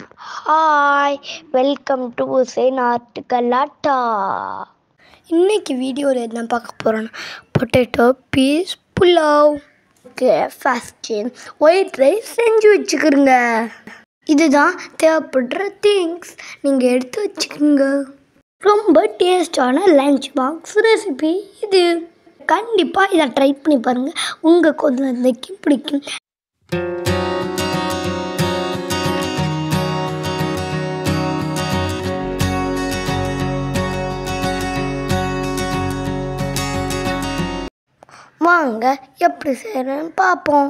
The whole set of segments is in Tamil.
hi welcome to Hussain art கலாட்டா இன்னைக்கு வீடியோவில் என்ன பார்க்க போகிறோன்னா potato peas pulao okay first white rice செஞ்சு வச்சுக்கிறோங்க இதுதான் தேவைப்படுற திங்ஸ் நீங்கள் எடுத்து வச்சுக்கோங்க ரொம்ப டேஸ்டான லஞ்ச் பாக்ஸ் ரெசிபி இது கண்டிப்பாக இதை ட்ரை பண்ணி பாருங்கள் உங்கள் குழந்தைக்கு பிடிக்கும் வாங்க எப்படி செய்கிறேன்னு பார்ப்போம்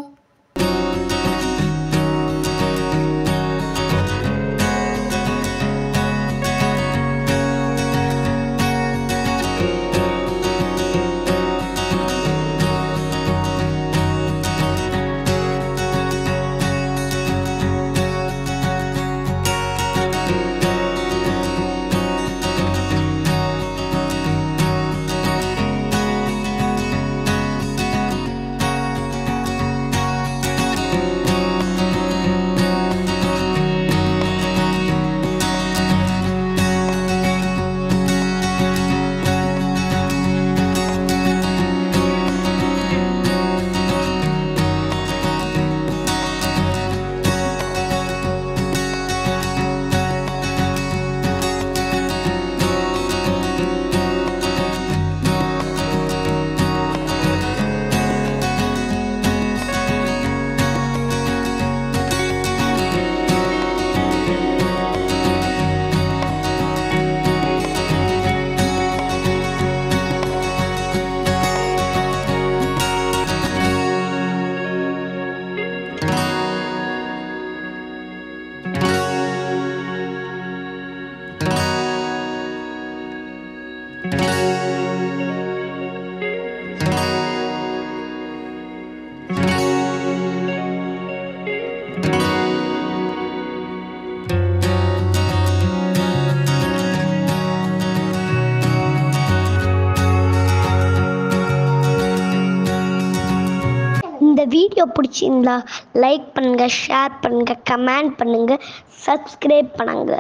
இந்த வீடியோ பிடிச்சிருந்தா லைக் பண்ணுங்க ஷேர் பண்ணுங்க கமெண்ட் பண்ணுங்க சப்ஸ்கிரைப் பண்ணுங்க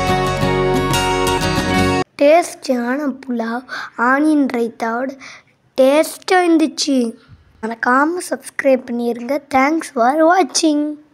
டேஸ்டியான புலாவ் ஆனியன் ரைத்தாவோட டேஸ்ட்டாக இருந்துச்சு மறக்காமல் சப்ஸ்கிரைப் பண்ணிடுங்க தேங்க்ஸ் ஃபார் வாட்சிங்